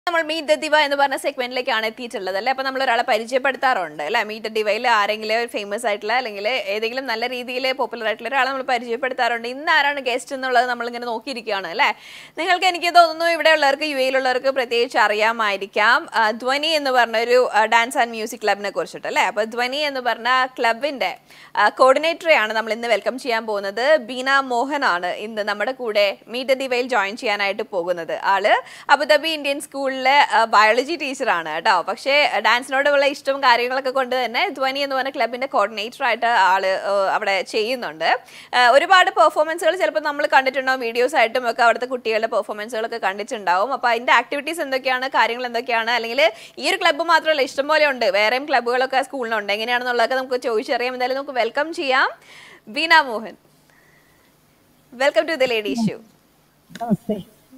നമ്മൾ meet the ദിവ എന്ന് പറഞ്ഞ സെഗ്മെന്റിലേക്കാണ് എത്തിയിട്ടുള്ളത് അല്ലേ അപ്പൊ നമ്മൾ ഒരാളെ പരിചയപ്പെടുത്താറുണ്ട് അല്ലെ മീറ്റ് ദ ദിവയിൽ ആരെങ്കിലും ഫേമസ് ആയിട്ടുള്ള അല്ലെങ്കിൽ ഏതെങ്കിലും നല്ല രീതിയിൽ പോപ്പുലർ ആയിട്ടുള്ള ഒരാളെ നമ്മൾ പരിചയപ്പെടുത്താറുണ്ട് ഇന്ന് ആരാണ് ഗസ്റ്റ് എന്നുള്ളത് നമ്മൾ ഇങ്ങനെ നോക്കിയിരിക്കുകയാണ് അല്ലേ നിങ്ങൾക്ക് എനിക്ക് തോന്നുന്നു ഇവിടെ ഉള്ളവർക്ക് യു എയിലുള്ളവർക്ക് പ്രത്യേകിച്ച് അറിയാമായിരിക്കാം ആ, ധ്വനി എന്ന് പറഞ്ഞ ഒരു ഡാൻസ് ആൻഡ് മ്യൂസിക് ക്ലബിനെ കുറിച്ചിട്ട് അല്ലേ അപ്പൊ ധ്വനി എന്ന് പറഞ്ഞ ക്ലബിന്റെ കോർഡിനേറ്ററെയാണ് നമ്മൾ ഇന്ന് വെൽക്കം ചെയ്യാൻ പോകുന്നത് ബീന മോഹൻ ആണ് ഇന്ന് നമ്മുടെ കൂടെ മീറ്റ് ദ ദിവയിൽ ജോയിൻ ചെയ്യാനായിട്ട് പോകുന്നത് ആള് അബുദാബി ഇന്ത്യൻ സ്കൂളിലെ ബയോളജി ടീച്ചറാണ് കേട്ടോ പക്ഷേ ഡാൻസിനോടുള്ള ഇഷ്ടവും കാര്യങ്ങളൊക്കെ കൊണ്ട് തന്നെ ധ്വനി എന്ന് പറഞ്ഞ ക്ലബിന്റെ കോർഡിനേറ്റർ ആയിട്ട് ആള് ആ, അവിടെ ചെയ്യുന്നുണ്ട് ആ, ഒരുപാട് പെർഫോമൻസുകൾ ചിലപ്പോൾ നമ്മൾ കണ്ടിട്ടുണ്ടാവും വീഡിയോസ് ആയിട്ടും ഒക്കെ അവിടുത്തെ കുട്ടികളുടെ പെർഫോമൻസുകളൊക്കെ കണ്ടിട്ടുണ്ടാവും അപ്പോൾ അതിന്റെ ആക്ടിവിറ്റീസ് എന്തൊക്കെയാണ് കാര്യങ്ങൾ എന്തൊക്കെയാണ് അല്ലെങ്കിൽ ഈ ഒരു ക്ലബ്ബ് മാത്രമല്ല ഇഷ്ടംപോലെ ഉണ്ട് വേറെയും ക്ലബ്ബുകളൊക്കെ സ്കൂളിലുണ്ട് എങ്ങനെയാണെന്നുള്ളതൊക്കെ നമുക്ക് ചോദിച്ചറിയാം എന്തായാലും നമുക്ക് വെൽക്കം ചെയ്യാം Beena Mohan welcome to the lady shoe നമസ്തേ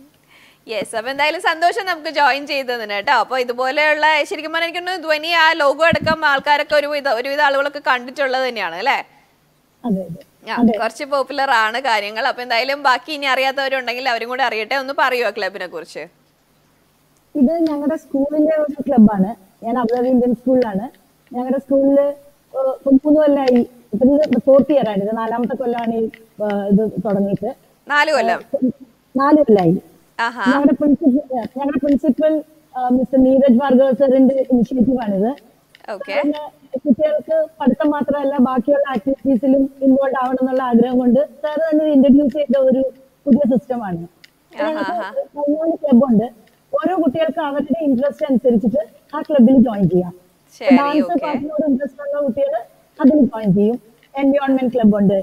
യെസ് അപ്പൊ എന്തായാലും സന്തോഷം നമുക്ക് ജോയിൻ ചെയ്തതിന് കേട്ടോ അപ്പൊ ഇതുപോലെയുള്ള ശരിക്കും പറഞ്ഞാൽ എനിക്കൊന്ന് ധ്വനി ആ ലോഗോ അടക്കം ആൾക്കാരൊക്കെ ഒരു വിധ ഒരുവിധ ആളുകളൊക്കെ കണ്ടിട്ടുള്ളത് തന്നെയാണ് അല്ലേ അതെ അതെ ആ, കുറച്ച് പോപ്പുലർ ആണ് കാര്യങ്ങൾ അപ്പൊ എന്തായാലും ബാക്കി ഇനി അറിയാത്തവരുണ്ടെങ്കിൽ അവരും കൂടെ അറിയട്ടെ ഒന്ന് പറയുമോ ക്ലബിനെ കുറിച്ച് ഇത് ഞങ്ങളുടെ സ്കൂളിന്റെ ഒരു ക്ലബ്ബാണ് ഞാൻ അബുദാബി ഇന്ത്യൻ സ്കൂളിലാണ് ഞങ്ങളുടെ സ്കൂളിൽ മൂന്ന് കൊല്ലമായി ഇപ്പൊ ഇത് ഫോർത്ത് ഇയർ ആണ് ഇത് നാലാമത്തെ കൊല്ലമാണ് ഈ ആ, ഇത് തുടങ്ങിയിട്ട് നാല് കൊല്ലം നാല് കൊല്ലമായി ആഹാ ഞങ്ങളുടെ പ്രിൻസിപ്പൽ ഞങ്ങളുടെ പ്രിൻസിപ്പൽ മിസ്റ്റർ നീരജ് ഭാർഗവ സാറിന്റെ ഇനിഷ്യേറ്റീവ് ആണിത് ഓക്കെ പിന്നെ കുട്ടികൾക്ക് പഠിത്തം മാത്രമല്ല ബാക്കിയുള്ള ആക്ടിവിറ്റീസിലും ഇൻവോൾവ് ആവണം എന്നുള്ള ആഗ്രഹം കൊണ്ട് സാർ തന്നെ ഇൻട്രൊഡ്യൂസ് ചെയ്ത ഒരു പുതിയ സിസ്റ്റമാണ് പതിനാല് ക്ലബുണ്ട് ഓരോ കുട്ടികൾക്ക് അവരുടെ ഇൻട്രസ്റ്റ് അനുസരിച്ചിട്ട് ആ ക്ലബിൽ ജോയിൻ ചെയ്യാം ശരി ഡാൻസ് ഓക്കെ പാട്ടിനോട് ഇൻട്രസ്റ്റ് ഉള്ള കുട്ടികൾ അതിൽ ജോയിൻ ചെയ്യും എൻവയോൺമെന്റ് ക്ലബ് ഉണ്ട്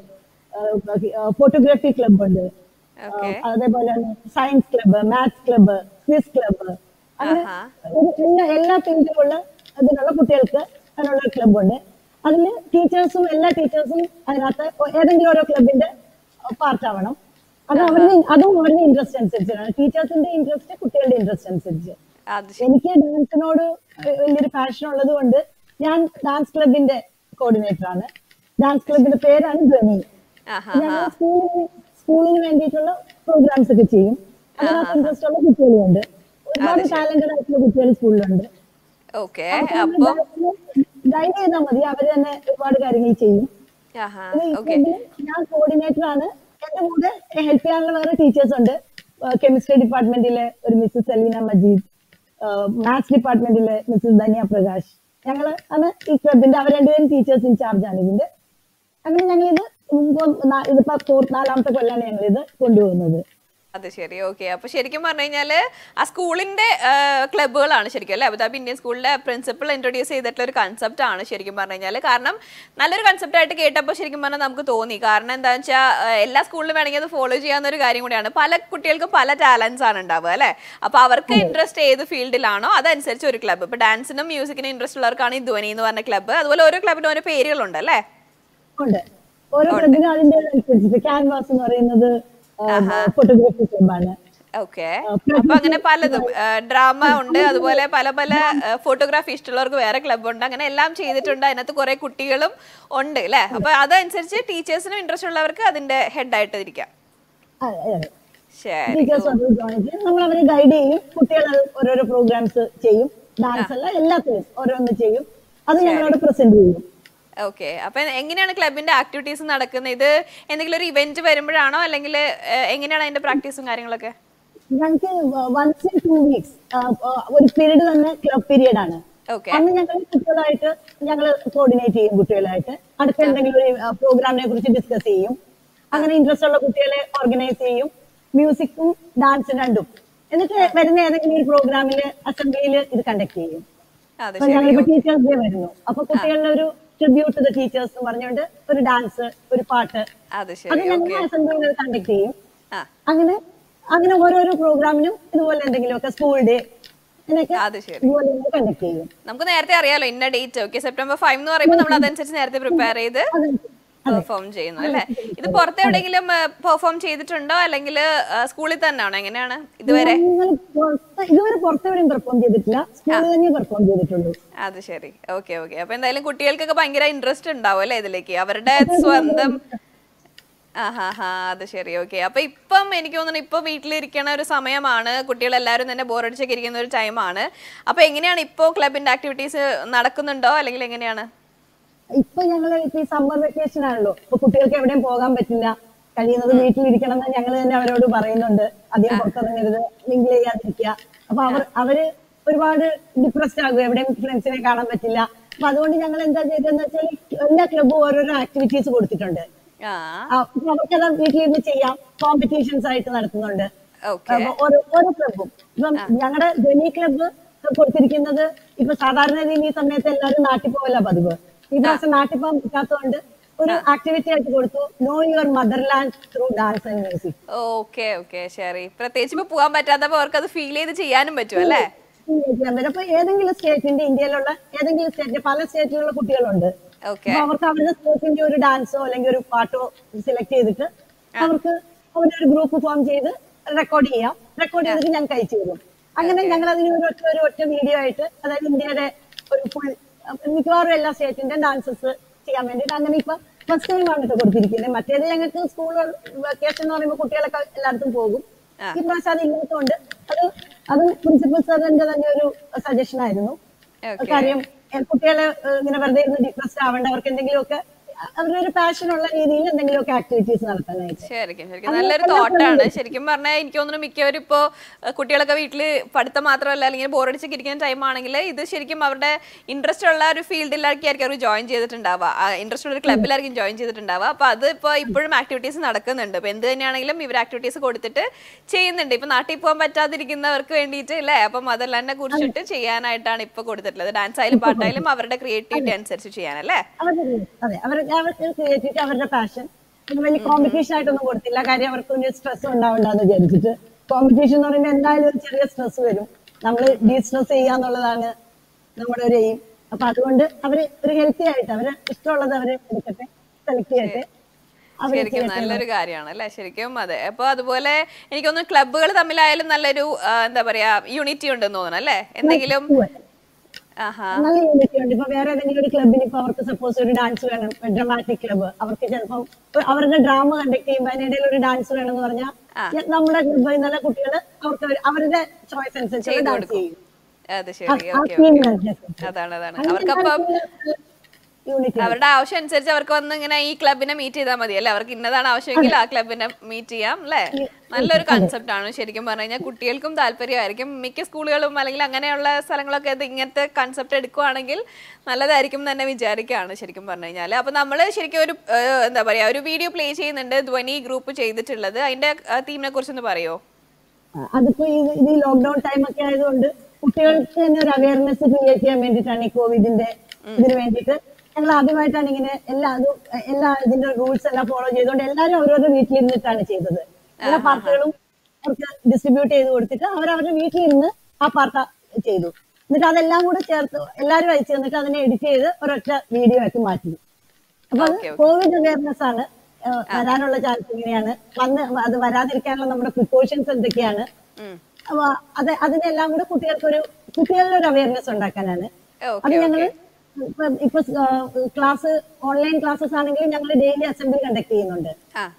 ഫോട്ടോഗ്രാഫി ക്ലബ് ഉണ്ട് ഓക്കെ അതേപോലെ തന്നെ science club maths club quiz club അങ്ങനെ ആഹാ ഒരു എല്ലാ എല്ലാ ഫീൽഡിലുള്ള ഇതിനുള്ള കുട്ടികൾക്ക് അതിനുള്ള ക്ലബ്ബ് ഉണ്ട് അതിൽ ടീച്ചേഴ്സും എല്ലാ ടീച്ചേഴ്സും അതിനകത്ത് ഏതെങ്കിലും ഓരോ ക്ലബിന്റെ പാർട്ട് ആവണം അത് അവരുടെ അതും അവരുടെ ഇൻട്രസ്റ്റ് അനുസരിച്ചാണ് ടീച്ചേഴ്സിന്റെ ഇൻട്രസ്റ്റ് കുട്ടികളുടെ ഇൻട്രസ്റ്റ് അനുസരിച്ച് അത് ശരി എനിക്ക് ഡാൻസിനോട് വലിയൊരു പാഷൻ ഉള്ളത് കൊണ്ട് ഞാൻ ഡാൻസ് ക്ലബിന്റെ കോർഡിനേറ്റർ ആണ് ഡാൻസ് ക്ലബിന്റെ പേരാണ് ധ്വനി ആഹാ ഞങ്ങൾ സ്കൂളിന് സ്കൂളിന് വേണ്ടിയിട്ടുള്ള പ്രോഗ്രാംസ് ഒക്കെ ചെയ്യും അതിനകത്ത് ഇൻട്രസ്റ്റ് ഉള്ള കുട്ടികളുണ്ട് ഒരുപാട് ടാലന്റഡ് ആയിട്ടുള്ള കുട്ടികൾ സ്കൂളിലുണ്ട് ഓക്കെ അപ്പം ഗൈഡ് ചെയ്താൽ മതി അവര് തന്നെ ഒരുപാട് കാര്യങ്ങൾ ചെയ്യും ആഹാ പിന്നെ ഈ ഓക്കെ ക്ലബ്ബില് ഞാൻ കോർഡിനേറ്റർ ആണ് എന്റെ കൂടെ ഹെൽപ്പ് ചെയ്യാനുള്ള വേറെ ടീച്ചേഴ്സ് ഉണ്ട് കെമിസ്ട്രി ഡിപ്പാർട്ട്മെന്റിലെ ഒരു മിസ്സസ് സലീന മജീദ് മാത്സ് ഡിപ്പാർട്ട്മെന്റിലെ മിസ്സസ് ധന്യ പ്രകാശ് ഞങ്ങള് ആണ് ഈ ക്ലബിന്റെ അവർ രണ്ടുപേരും ടീച്ചേഴ്സ് ഇൻചാർജ് ആണ് ഇതിന്റെ അങ്ങനെ ഞങ്ങളിത് മുമ്പ് നാ- ഇതിപ്പോ ഫോർത്ത് നാലാമത്തെ കൊല്ലാണ് ഞങ്ങൾ ഇത് കൊണ്ടുപോകുന്നത് അത് ശരി ഓക്കെ അപ്പൊ ശരിക്കും പറഞ്ഞു കഴിഞ്ഞാല് ആ സ്കൂളിന്റെ ക്ലബ്ബുകളാണ് ശരിക്കും അല്ലെ അബുദാബി ഇന്ത്യൻ സ്കൂളിലെ പ്രിൻസിപ്പൾ ഇൻട്രൊഡ്യൂസ് ചെയ്തിട്ടുള്ള ഒരു കൺസെപ്റ്റ് ആണ് ശരിക്കും പറഞ്ഞു കഴിഞ്ഞാൽ കാരണം നല്ലൊരു കൺസെപ്റ്റ് ആയിട്ട് കേട്ടപ്പോൾ ശരിക്കും പറഞ്ഞാൽ നമുക്ക് തോന്നി കാരണം എന്താണെന്ന് വെച്ചാൽ എല്ലാ സ്കൂളിലും വേണമെങ്കിൽ അത് ഫോളോ ചെയ്യാവുന്ന ഒരു കാര്യം കൂടിയാണ് പല കുട്ടികൾക്കും പല ടാലൻസ് ആണ് ഉണ്ടാവുക അല്ലെ അപ്പൊ അവർക്ക് ഇൻട്രസ്റ്റ് ഏത് ഫീൽഡിലാണോ അതനുസരിച്ച് ഒരു ക്ലബ്ബ് ഇപ്പൊ ഡാൻസിനും മ്യൂസിക്കിനും ഇൻട്രസ്റ്റ് ഉള്ളവർക്കാണ് ഈ ധ്വനി എന്ന് പറഞ്ഞ ക്ലബ്ബ് അതുപോലെ ഓരോ ക്ലബിനും ഓരോ പേരുകളുണ്ട് അല്ലേ ഉണ്ട് ഓരോ ക്ലബിനും അതിന്റെ അനുസരിച്ചിട്ട് ക്യാൻവാസ് എന്ന് പറയുന്നത് ഫോട്ടോഗ്രാഫി ക്ലബാണ് ഓക്കെ അപ്പൊ അങ്ങനെ പലതും ഡ്രാമ ഉണ്ട് അതുപോലെ പല പല ഫോട്ടോഗ്രാഫി ഇഷ്ടമുള്ളവർക്ക് വേറെ ക്ലബ് ഉണ്ട് അങ്ങനെ എല്ലാം ചെയ്തിട്ടുണ്ട് അതിനകത്ത് കുറെ കുട്ടികളും ഉണ്ട് അല്ലേ അപ്പൊ അതനുസരിച്ച് ടീച്ചേഴ്സിനും ഇൻട്രസ്റ്റ് ഉള്ളവർക്ക് അതിന്റെ ഹെഡ് ആയിട്ട് ഇരിക്കാം ശരി ടീച്ചേഴ്സ് അത് ജോയിൻ ചെയ്യും നമ്മൾ അവരെ ഗൈഡ് ചെയ്യും കുട്ടികൾ അത് ഓരോരോ പ്രോഗ്രാംസ് ചെയ്യും ഡാൻസ് അല്ല എല്ലാത്തിലും ഓരോന്ന് ചെയ്യും അത് ഞങ്ങളവിടെ പ്രസന്റ് ചെയ്യും ഓക്കെ അപ്പൊ എങ്ങനെയാണ് ക്ലബിന്റെ ആക്ടിവിറ്റീസ് നടക്കുന്നത് ഇത് എന്തെങ്കിലും ഒരു ഇവന്റ് വരുമ്പോഴാണോ അല്ലെങ്കിൽ എങ്ങനെയാണ് അതിന്റെ പ്രാക്ടീസും കാര്യങ്ങളൊക്കെ ഞങ്ങൾക്ക് വൺസ് ഇൻ ടു വീക്സ് ഒരു പീരീഡ് തന്നെ ക്ലബ് പീരീഡ് ആണ് ഓക്കെ അന്ന് ഞങ്ങൾ കുട്ടികളായിട്ട് ഞങ്ങൾ കോർഡിനേറ്റ് ചെയ്യും കുട്ടികളായിട്ട് അടുത്ത എന്തെങ്കിലും ഒരു പ്രോഗ്രാമിനെ കുറിച്ച് ഡിസ്കസ് ചെയ്യും അങ്ങനെ ഇൻട്രസ്റ്റ് ഉള്ള കുട്ടികളെ ഓർഗനൈസ് ചെയ്യും മ്യൂസിക്കും ഡാൻസും രണ്ടും എന്നിട്ട് വരുന്ന ഏതെങ്കിലും ഒരു പ്രോഗ്രാമിൽ അസംബ്ലിയിൽ ഇത് കണ്ടക്ട് ചെയ്യും അത് അപ്പൊ ശരി ഞങ്ങളിപ്പോ ടീച്ചേഴ്സ് ഡേ വരുന്നു അപ്പൊ കുട്ടികളുടെ ഒരു ട്രിബ്യൂട്ട് ടു ദ ടീച്ചേഴ്സ് എന്ന് പറഞ്ഞുകൊണ്ട് ഒരു ഡാൻസ് ഒരു പാട്ട് അത് അത് ശരി ഞങ്ങൾ ഓക്കെ അസംബ്ലിയിൽ കണ്ടക്ട് ചെയ്യും ആ അങ്ങനെ അങ്ങനെ ഓരോരോ പ്രോഗ്രാമിനും ഇതുപോലെ എന്തെങ്കിലുമൊക്കെ സ്കൂൾ ഡേ അങ്ങനെയൊക്കെ അത് ശരി ഇതുപോലെ കണ്ടക്ട് ചെയ്യും നമുക്ക് നേരത്തെ അറിയാലോ ഇന്ന ഡേറ്റ് ഓക്കെ സെപ്റ്റംബർ ഫൈവ് എന്ന് പറയുമ്പോൾ നമ്മൾ അതനുസരിച്ച് നേരത്തെ പ്രിപ്പയർ ചെയ്ത് അത് പെർഫോം ചെയ്യുന്നു അല്ലേ ഇത് പുറത്തെവിടെയെങ്കിലും പെർഫോം ചെയ്തിട്ടുണ്ടോ അല്ലെങ്കിൽ സ്കൂളിൽ തന്നെയാണോ എങ്ങനെയാണ് ഇതുവരെ ഞങ്ങൾ പുറത്ത് ഇതുവരെ പുറത്തെവിടെയും പെർഫോം ചെയ്തിട്ടില്ല സ്കൂളിൽ തന്നെ പെർഫോം ചെയ്തിട്ടുള്ളൂ അത് ശരി ഓക്കെ ഓക്കെ അപ്പൊ എന്തായാലും കുട്ടികൾക്കൊക്കെ ഭയങ്കര ഇൻട്രസ്റ്റ് ഉണ്ടാവും അല്ലേ ഇതിലേക്ക് അവരുടെ സ്വന്തം ആഹാ അത് ശരി ഓക്കെ അപ്പൊ ഇപ്പം എനിക്ക് തോന്നുന്നു ഇപ്പൊ വീട്ടിലിരിക്കണ ഒരു സമയമാണ് കുട്ടികളെല്ലാവരും തന്നെ ബോറടിച്ചൊക്കെ ഇരിക്കുന്ന ഒരു ടൈമാണ് അപ്പൊ എങ്ങനെയാണ് ഇപ്പോ ക്ലബിന്റെ ആക്ടിവിറ്റീസ് നടക്കുന്നുണ്ടോ അല്ലെങ്കിൽ എങ്ങനെയാണ് ഇപ്പൊ ഞങ്ങള് ഇപ്പൊ ഈ സമ്മർ വെക്കേഷൻ ആണല്ലോ ഇപ്പൊ കുട്ടികൾക്ക് എവിടെയും പോകാൻ പറ്റില്ല കഴിയുന്നത് വീട്ടിലിരിക്കണം എന്ന് ഞങ്ങൾ തന്നെ അവരോട് പറയുന്നുണ്ട് അധികം പുറത്തിറങ്ങരുത് മിങ്കിൾ ചെയ്യാതിരിക്കുക അപ്പൊ അവർ അവര് ഒരുപാട് ഡിപ്രസ്ഡ് ആകും എവിടെയും ഫ്രണ്ട്സിനെ കാണാൻ പറ്റില്ല അപ്പൊ അതുകൊണ്ട് ഞങ്ങൾ എന്താ ചെയ്തതെന്ന് വെച്ചാൽ എല്ലാ ക്ലബ്ബും ഓരോരോ ആക്ടിവിറ്റീസ് കൊടുത്തിട്ടുണ്ട് ആ ആ, അപ്പൊ അവർക്കത് വീട്ടിലിരുന്ന് ചെയ്യാം കോമ്പറ്റീഷൻസ് ആയിട്ട് നടത്തുന്നുണ്ട് ഓക്കെ അപ്പൊ ഓരോ ഓരോ ക്ലബ്ബും ഇപ്പം ഞങ്ങളുടെ ധ്വനി ക്ലബ്ബ് കൊടുത്തിരിക്കുന്നത് ഇപ്പൊ സാധാരണ രീതിയിൽ ഈ സമയത്ത് എല്ലാവരും നാട്ടിൽ പോകല്ല പതിവ് ഈ പ്രാവശ്യം നാട്ടിൽ പോകാൻ പറ്റാത്തതുകൊണ്ട് ഒരു ആക്ടിവിറ്റി ആയിട്ട് കൊടുത്തു know your motherland through dance and music okay okay ശരി പ്രത്യേകിച്ച് ഇപ്പൊ പോകാൻ പറ്റാത്തപ്പോ അവർക്ക് അത് ഫീൽ ചെയ്ത് ചെയ്യാനും പറ്റും അല്ലേ അപ്പൊ ഏതെങ്കിലും സ്റ്റേറ്റിന്റെ ഇന്ത്യയിലുള്ള ഏതെങ്കിലും സ്റ്റേറ്റിന്റെ പല സ്റ്റേറ്റിലുള്ള കുട്ടികളുണ്ട് ഓക്കെ അപ്പൊ അവർക്ക് അവരുടെ സ്റ്റേറ്റിന്റെ ഒരു ഡാൻസോ അല്ലെങ്കിൽ ഒരു പാട്ടോ സെലക്ട് ചെയ്തിട്ട് അവർക്ക് അവരുടെ ഒരു ഗ്രൂപ്പ് ഫോം ചെയ്ത് റെക്കോർഡ് ചെയ്യാം റെക്കോർഡ് ചെയ്തിട്ട് ഞങ്ങൾക്ക് അയച്ചു തരും അങ്ങനെ ഞങ്ങൾ അതിന് ഒരു ഒറ്റ ഒരു ഒറ്റ വീഡിയോ ആയിട്ട് അതായത് ഇന്ത്യയുടെ ഒരു ഫുൾ മിക്കവാറും എല്ലാ സ്റ്റേറ്റിന്റെ ഡാൻസസ് ചെയ്യാൻ വേണ്ടിയിട്ട് അങ്ങനെ ഇപ്പൊ ഫസ്റ്റ് ടൈം ആണ് കേട്ടോ കൊടുത്തിരിക്കുന്നത് മറ്റേത് ഞങ്ങൾക്ക് സ്കൂൾ വെക്കേഷൻ എന്ന് പറയുമ്പോൾ കുട്ടികളൊക്കെ എല്ലായിടത്തും പോകും ഈ പ്രാവശ്യം അത് ഇല്ലാത്തതുകൊണ്ട് അത് അത് പ്രിൻസിപ്പൽ സാറിന്റെ തന്നെ ഒരു സജഷൻ ആയിരുന്നു ഓക്കെ കാര്യം എ, കുട്ടികളെ ഏ, ഇങ്ങനെ വെറുതെ ഇരുന്ന് ഡിപ്രസ്ഡ് ആവേണ്ട അവർക്ക് എന്തെങ്കിലുമൊക്കെ അവരുടെ ഒരു പാഷൻ ഉള്ള രീതിയിൽ എന്തെങ്കിലുമൊക്കെ ആക്ടിവിറ്റീസ് നടത്താനായിട്ട് ശരിക്കും ശരിക്കും നല്ലൊരു തോട്ടാണ് ശരിക്കും പറഞ്ഞാൽ എനിക്ക് തോന്നുന്നു മിക്കവരും ഇപ്പോൾ കുട്ടികളൊക്കെ വീട്ടിൽ പഠിത്തം മാത്രമല്ല അല്ലെങ്കിൽ ബോറടിച്ചൊക്കെ ഇരിക്കുന്ന ടൈം ആണെങ്കിൽ ഇത് ശരിക്കും അവരുടെ ഇൻട്രസ്റ്റ് ഉള്ള ഒരു ഫീൽഡിലായിരിക്കും അവർ ജോയിൻ ചെയ്തിട്ടുണ്ടാവുക ഇൻട്രസ്റ്റ് ഉള്ള ഒരു ക്ലബിലായിരിക്കും ജോയിൻ ചെയ്തിട്ടുണ്ടാവുക അപ്പോൾ അത് ഇപ്പോൾ ഇപ്പോഴും ആക്ടിവിറ്റീസ് നടക്കുന്നുണ്ട് ഇപ്പോൾ എന്ത് തന്നെയാണെങ്കിലും ഇവർ ആക്ടിവിറ്റീസ് കൊടുത്തിട്ട് ചെയ്യുന്നുണ്ട് ഇപ്പൊ നാട്ടിൽ പോകാൻ പറ്റാതിരിക്കുന്നവർക്ക് വേണ്ടിയിട്ട് അല്ലേ അപ്പം മദർലാൻഡിനെ കുറിച്ചിട്ട് ചെയ്യാനായിട്ടാണ് ഇപ്പോൾ കൊടുത്തിട്ടുള്ളത് ഡാൻസ് ആയാലും പാട്ടായാലും അവരുടെ ക്രിയേറ്റിവിറ്റി അനുസരിച്ച് ചെയ്യാനല്ലേ അവരുടെ അതെ അവർ അവർക്ക് ക്രിയേറ്റിവിറ്റി അവരുടെ പാഷൻ വലിയ കോമ്പറ്റീഷൻ ആയിട്ടൊന്നും കൊടുത്തില്ല കാര്യം അവർക്ക് ഒരു സ്ട്രെസ് ഉണ്ടാവണ്ടെന്ന് വിചാരിച്ചിട്ട് കോമ്പറ്റീഷൻ എന്ന് പറയുമ്പോൾ എന്തായാലും ഒരു ചെറിയ സ്ട്രെസ് വരും നമ്മൾ ഡീ സ്ട്രെസ് ചെയ്യാന്നുള്ളതാണ് നമ്മുടെ ഒരു എയിം അപ്പൊ അതുകൊണ്ട് അവര് ഒരു ഹെൽത്തി ആയിട്ട് അവര് ഇഷ്ടമുള്ളത് അവര് എടുക്കട്ടെ സെലക്ട് ചെയ്യട്ടെ അവര് ശരിക്കും നല്ലൊരു കാര്യമാണ് അല്ലെ ശരിക്കും അതെ അപ്പൊ അതുപോലെ എനിക്കൊന്ന് ക്ലബ്ബുകൾ തമ്മിലായാലും നല്ലൊരു ആ, എന്താ പറയാ യൂണിറ്റി ഉണ്ടെന്ന് തോന്നുന്നു അല്ലേ എന്തെങ്കിലും ആഹാ നല്ല യൂണിറ്റി ഉണ്ട് ഇപ്പൊ വേറെ ഏതെങ്കിലും ഒരു ക്ലബിന് ഇപ്പൊ അവർക്ക് സപ്പോസ് ഒരു ഡാൻസ് വേണം ഡ്രമാറ്റിക് ക്ലബ്ബ് അവർക്ക് ചിലപ്പം ഒരു അവരുടെ ഡ്രാമ കണ്ടക്ട് ചെയ്യുമ്പോൾ അതിനിടയിൽ ഒരു ഡാൻസ് വേണം എന്ന് പറഞ്ഞാൽ നമ്മുടെ ക്ലബിൽ നല്ല കുട്ടികൾ അവർക്ക് ഒരു- അവരുടെ ചോയ്സ് അനുസരിച്ച് ഡാൻസ് ചെയ്യും അത് ശരി ആ ഓക്കെ team അനുസരിച്ച്. അതാണ് അതാണ് അവർക്കപ്പം യൂണിറ്റി അവരുടെ ആവശ്യം അനുസരിച്ച് അവർക്ക് വന്ന് ഇങ്ങനെ ഈ ക്ലബിനെ മീറ്റ് ചെയ്താൽ മതി അല്ലേ അവർക്ക് ഇന്നതാണ് ആവശ്യമെങ്കിൽ ആ ക്ലബിനെ മീറ്റ് ചെയ്യാം അല്ലേ നല്ലൊരു കൺസെപ്റ്റ് ആണ് ശരിക്കും പറഞ്ഞു കഴിഞ്ഞാൽ കുട്ടികൾക്കും താല്പര്യമായിരിക്കും മിക്ക സ്കൂളുകളും അല്ലെങ്കിൽ അങ്ങനെയുള്ള സ്ഥലങ്ങളൊക്കെ ഇത് ഇങ്ങനത്തെ കൺസെപ്റ്റ് എടുക്കുവാണെങ്കിൽ നല്ലതായിരിക്കും എന്ന് തന്നെ വിചാരിക്കുകയാണ് ശരിക്കും പറഞ്ഞു കഴിഞ്ഞാൽ അപ്പൊ നമ്മൾ ശരിക്കും ഒരു ഏഹ്, എന്താ പറയാ ഒരു വീഡിയോ പ്ലേ ചെയ്യുന്നുണ്ട് ധ്വനി ഗ്രൂപ്പ് ചെയ്തിട്ടുള്ളത് അതിന്റെ തീമിനെ കുറിച്ചൊന്ന് പറയോ അതിപ്പോ ഈ ഇത് ഈ ലോക്ക്ഡൌൺ ടൈം ഒക്കെ ആയതുകൊണ്ട് കുട്ടികൾക്ക് തന്നെ ഒരു അവയർനെസ് ക്രിയേറ്റ് ചെയ്യാൻ വേണ്ടിയിട്ടാണ് ഈ കോവിഡിന്റെ ഇതിന് വേണ്ടിയിട്ട് ഞങ്ങൾ ആദ്യമായിട്ടാണ് ഇങ്ങനെ എല്ലാ അതും എല്ലാ ഇതിന്റെ റൂൾസ് എല്ലാം ഫോളോ ചെയ്തുകൊണ്ട് എല്ലാവരും അവരവരുടെ വീട്ടിലിരുന്നിട്ടാണ് ചെയ്തത് എല്ലാ പാർട്ടികളും അവർക്ക് ഡിസ്ട്രിബ്യൂട്ട് ചെയ്ത് കൊടുത്തിട്ട് അവരവരുടെ വീട്ടിലിരുന്ന് ആ പാർട്ട ചെയ്തു എന്നിട്ട് അതെല്ലാം കൂടെ ചേർത്ത് എല്ലാവരും അയച്ചു തന്നിട്ട് അതിനെ എഡിറ്റ് ചെയ്ത് ഒരൊറ്റ വീഡിയോ ആക്കി മാറ്റി അപ്പൊ അത് കോവിഡ് അവയർനെസ് ആണ് ഏഹ് വരാനുള്ള ചാൻസ് ഇങ്ങനെയാണ് വന്ന് അത് വരാതിരിക്കാനുള്ള നമ്മുടെ പ്രിക്കോഷൻസ് എന്തൊക്കെയാണ് ഉം. അപ്പൊ അത് അതിനെല്ലാം കൂടെ കുട്ടികൾക്ക് ഒരു കുട്ടികളുടെ ഒരു അവയർനെസ് ഉണ്ടാക്കാനാണ് അത് ഓക്കെ ഞങ്ങള് ഇപ്പൊ ഇപ്പൊ ക്ലാസ് ഓൺലൈൻ ക്ലാസ്സസ് ആണെങ്കിൽ ഞങ്ങൾ ഡെയിലി അസംബ്ലി കണ്ടക്ട് ചെയ്യുന്നുണ്ട്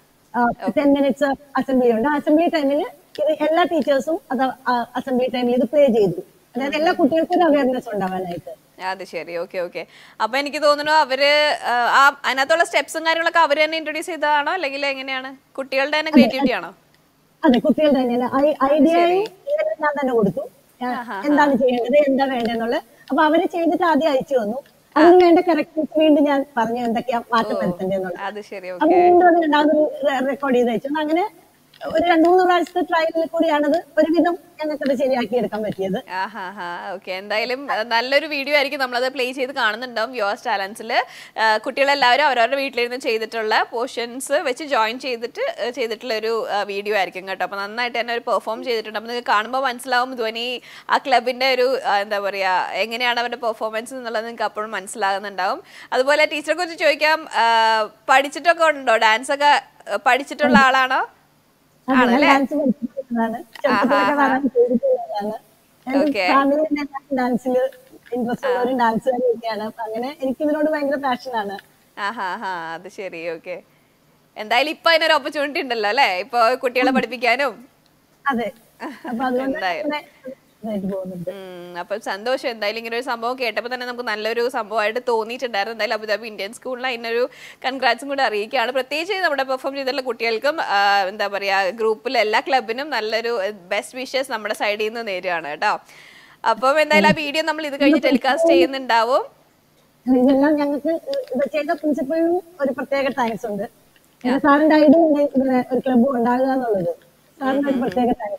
ആ ടെൻ മിനിറ്റ്സ് അസംബ്ലി ഉണ്ട് അസംബ്ലി ടൈമിൽ ഇത് എല്ലാ ടീച്ചേഴ്സും അത് അസംബ്ലി ടൈമിൽ ഇത് പ്ലേ ചെയ്തു അതായത് എല്ലാ കുട്ടികൾക്കും ഒരു അവയർനെസ് ഉണ്ടാവാനായിട്ട് അത് ശരി ഓക്കെ ഓക്കെ അപ്പൊ എനിക്ക് തോന്നുന്നു അവര് ആ, ആ അതിനകത്തുള്ള സ്റ്റെപ്സും കാര്യങ്ങളൊക്കെ അവര് തന്നെ ഇൻട്രൊഡ്യൂസ് ചെയ്തതാണോ അല്ലെങ്കിൽ എങ്ങനെയാണ് കുട്ടികളുടെ തന്നെ ക്രിയേറ്റിവിറ്റി ആണോ അതെ കുട്ടികൾ തന്നെയാണ് ഐഡിയയും ഞാൻ തന്നെ കൊടുത്തു ഞാൻ എന്താണ് ചെയ്യേണ്ടത് എന്താ വേണ്ടെന്നുള്ളത് അപ്പൊ അവര് ചെയ്തിട്ട് ആദ്യം അയച്ചു തന്നു അതിന് വേണ്ട കറക്റ്റൻസ് വീണ്ടും ഞാൻ പറഞ്ഞു എന്തൊക്കെയാ മാറ്റം വരുത്തേണ്ടതെന്നുള്ളത് അത് ശരി അപ്പൊ ഓക്കെ വീണ്ടും അത് രണ്ടാമത് റെക്കോർഡ് ചെയ്ത് അയച്ചു അങ്ങനെ ഒരു രണ്ടു മൂന്ന് പ്രാവശ്യത്തെ ട്രയലിൽ കൂടിയാണത് ഒരുവിധം ഞങ്ങൾക്കത് ശരിയാക്കി എടുക്കാൻ പറ്റിയത് ആഹാ ഓക്കെ എന്തായാലും അഹ് നല്ലൊരു വീഡിയോ ആയിരിക്കും നമ്മളത് പ്ലേ ചെയ്ത് കാണുന്നുണ്ടാവും വ്യൂവേഴ്സ് ടാലൻസിൽ കുട്ടികളെല്ലാവരും അവരവരുടെ വീട്ടിലിരുന്ന് ചെയ്തിട്ടുള്ള പോർഷൻസ് വെച്ച് ജോയിൻ ചെയ്തിട്ട് അഹ് ചെയ്തിട്ടുള്ള ഒരു വീഡിയോ ആയിരിക്കും കേട്ടോ അപ്പോൾ നന്നായിട്ട് തന്നെ ഒരു പെർഫോം ചെയ്തിട്ടുണ്ട് അപ്പോൾ നിങ്ങൾക്ക് കാണുമ്പോൾ മനസ്സിലാവും ധ്വനി ആ ക്ലബിൻ്റെ ഒരു ആ, എന്താ പറയുക എങ്ങനെയാണ് അവരുടെ പെർഫോമൻസ് എന്നുള്ളത് നിങ്ങൾക്ക് അപ്പോഴും മനസ്സിലാകുന്നുണ്ടാവും അതുപോലെ ടീച്ചറെ കുറിച്ച് ചോദിക്കാം ആ, പഠിച്ചിട്ടൊക്കെ ഉണ്ടോ ഡാൻസ് ഒക്കെ അഹ് പഠിച്ചിട്ടുള്ള ആളാണോ ആണല്ലേ ഡാൻസ് പഠിച്ചിട്ടുള്ളതാണ് ചെറുപ്പത്തിലൊക്കെ ധാരാളം ചെയ്തിട്ടുള്ളതാണ് Okay. ഫാമിലി ഡാൻസിൽ ഇൻട്രസ്റ്റ് ഉള്ളവരും ഡാൻസുകാരൊക്കെയാണ് അപ്പൊ അങ്ങനെ എനിക്ക് ഇതിനോട് ഭയങ്കര പാഷനാണ് ആഹാ ഹാ അത് ശരി ഓക്കെ എന്തായാലും ഇപ്പൊ അതിനൊരു ഓപ്പർച്യൂണിറ്റി ഉണ്ടല്ലോ അല്ലെ ഇപ്പൊ കുട്ടികളെ പഠിപ്പിക്കാനും അതെ അപ്പൊ അതുകൊണ്ട് എന്തായാലും. അങ്ങനെ ഇതായിട്ട് പോകുന്നുണ്ട് ഉം, അപ്പം സന്തോഷം എന്തായാലും ഇങ്ങനെ ഒരു സംഭവം കേട്ടപ്പോൾ തന്നെ നമുക്ക് നല്ലൊരു സംഭവമായിട്ട് തോന്നിയിട്ടുണ്ടായിരുന്നു എന്തായാലും അബുദാബി ഇന്ത്യൻ സ്കൂളിൽ അതിനൊരു കൺഗ്രാറ്റ്സും കൂടെ അറിയിക്കുകയാണ് പ്രത്യേകിച്ച് നമ്മുടെ പെർഫോം ചെയ്തിട്ടുള്ള കുട്ടികൾക്കും ആ, എന്താ പറയുക ഗ്രൂപ്പിലെ എല്ലാ ക്ലബിനും നല്ലൊരു ബെസ്റ്റ് വിഷസ് നമ്മുടെ സൈഡിൽ നിന്ന് നേരുകയാണ് കേട്ടോ അപ്പം എന്തായാലും ആ വീഡിയോ നമ്മൾ ഇത് കഴിഞ്ഞ് ടെലികാസ്റ്റ് ചെയ്യുന്നുണ്ടാവും ഇതെല്ലാം ഞങ്ങൾക്ക് ഇത് ചെയ്ത പ്രിൻസിപ്പളിനും ഒരു പ്രത്യേക താങ്ക്സ് ഉണ്ട് പിന്നെ സാറിന്റെ ഐഡിയ ഇങ്ങനെ ഒരു ക്ലബ്ബ് ഉണ്ടാകുക എന്നുള്ളത് സാറിന് ഒരു പ്രത്യേക താങ്ക്സ്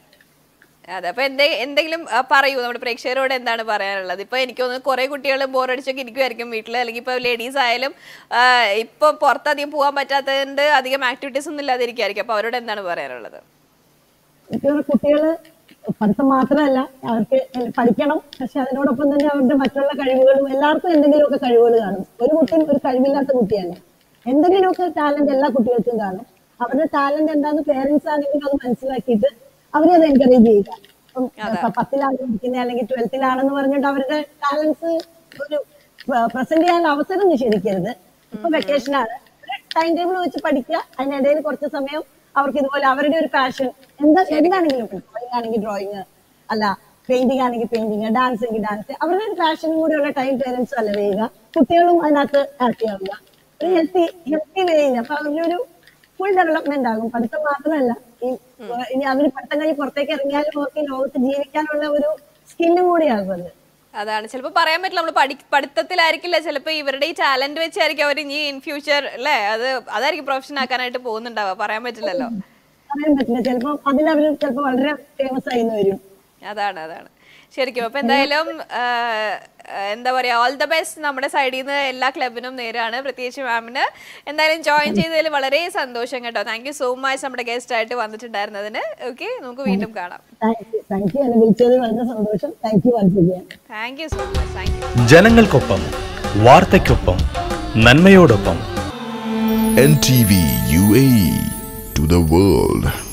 അതെ അപ്പൊ എന്തേ എന്തെങ്കിലും ആ, പറയൂ നമ്മുടെ പ്രേക്ഷകരോട് എന്താണ് പറയാനുള്ളത് ഇപ്പൊ എനിക്ക് തോന്നുന്നു കുറെ കുട്ടികൾ ബോറടിച്ചൊക്കെ ഇരിക്കുമായിരിക്കും വീട്ടിൽ അല്ലെങ്കിൽ ഇപ്പൊ ലേഡീസ് ആയാലും ആ, ഇപ്പൊ പുറത്തധികം പോകാൻ പറ്റാത്തതുകൊണ്ട് അധികം ആക്ടിവിറ്റീസ് ഒന്നും ഇല്ലാതിരിക്കുമായിരിക്കും അപ്പൊ അവരോട് എന്താണ് പറയാനുള്ളത് കുട്ടികൾ കുട്ടികള് പഠിത്തം മാത്രമല്ല അവർക്ക് പഠിക്കണം പക്ഷെ അതിനോടൊപ്പം തന്നെ അവരുടെ മറ്റുള്ള കഴിവുകളും എല്ലാവർക്കും എന്തെങ്കിലുമൊക്കെ കഴിവുകൾ കാണും ഒരു കുട്ടിയും ഒരു കഴിവില്ലാത്ത കുട്ടിയല്ല എന്തെങ്കിലുമൊക്കെ ടാലന്റ് എല്ലാ കുട്ടികൾക്കും കാണും അവരുടെ ടാലന്റ് എന്താന്ന് പേരൻസ് ആണെങ്കിലും അത് മനസ്സിലാക്കിയിട്ട് അവരെ അത് എൻകറേജ് ചെയ്യുക ഇപ്പം ഇപ്പൊ പത്തിലാണ് പഠിക്കുന്നത് അല്ലെങ്കിൽ ട്വൽത്തിലാണെന്ന് പറഞ്ഞിട്ട് അവരുടെ ടാലൻസ് ഒരു പ്രസന്റ് ചെയ്യാൻ അവസരം നിഷേധിക്കരുത് ഇപ്പൊ വെക്കേഷനാണ് ഒരു ടൈം ടേബിൾ വെച്ച് പഠിക്കുക അതിനിടയിൽ കുറച്ച് സമയം അവർക്ക് ഇതുപോലെ അവരുടെ ഒരു പാഷൻ എന്താ എന്താണെങ്കിലും ഡ്രോയിങ് ആണെങ്കിൽ ഡ്രോയിങ് അല്ല പെയിന്റിംഗ് ആണെങ്കിൽ പെയിന്റിങ് ഡാൻസ് എങ്കിൽ ഡാൻസ് അവരുടെ ഒരു പാഷനും കൂടെയുള്ള ടൈം പേരൻസ് അല്ല ചെയ്യുക കുട്ടികളും അതിനകത്ത് ഹാപ്പി ആവുക ഒരു ഹെൽത്തി ഹെൽത്തി വേയിൽ അപ്പൊ അവരുടെ ഒരു ഫുൾ ഡെവലപ്മെന്റ് ആകും പഠിത്തം മാത്രമല്ല ഈ ഇനി അവര് പഠിത്തം കഴിഞ്ഞ് പുറത്തേക്ക് ഇറങ്ങിയാലും അവർക്ക് ഈ ലോകത്ത് ജീവിക്കാനുള്ള ഒരു സ്കില്ലും കൂടിയാകും അത് അതാണ് ചിലപ്പോൾ പറയാൻ പറ്റില്ല നമ്മൾ പഠി പഠിത്തത്തിലായിരിക്കില്ല ചിലപ്പോൾ ഇവരുടെ ഈ ടാലന്റ് വെച്ചായിരിക്കും അവർ ഇനി ഇൻ ഫ്യൂച്ചർ അല്ലേ അത് അതായിരിക്കും പ്രൊഫഷൻ ആക്കാനായിട്ട് പോകുന്നുണ്ടാവുക പറയാൻ പറ്റില്ലല്ലോ പറയാൻ പറ്റില്ല ചിലപ്പോൾ അതിൽ അവർ ചിലപ്പോൾ വളരെ ഫേമസ് ആയിന്ന് വരും അതാണ് അതാണ് ശരിക്കും അപ്പൊ എന്തായാലും ആ, ആ, എന്താ പറയാ ഓൾ ദ ബെസ്റ്റ് നമ്മുടെ സൈഡിൽ നിന്ന് എല്ലാ ക്ലബിനും നേരാണ് പ്രത്യേകിച്ച് മാമിന് എന്തായാലും ജോയിൻ ചെയ്തതിൽ വളരെ സന്തോഷം കേട്ടോ താങ്ക് യു സോ മച്ച് നമ്മുടെ ഗസ്റ്റ് ആയിട്ട് വന്നിട്ടുണ്ടായിരുന്നതിന് ഓക്കെ നമുക്ക് വീണ്ടും കാണാം താങ്ക് യു താങ്ക് യു എന്നെ വിളിച്ചതിൽ വളരെ സന്തോഷം thank you once again thank you so much thank you ജനങ്ങൾക്കൊപ്പം വാർത്തയ്ക്കൊപ്പം നന്മയോടൊപ്പം NTV UAE to the world.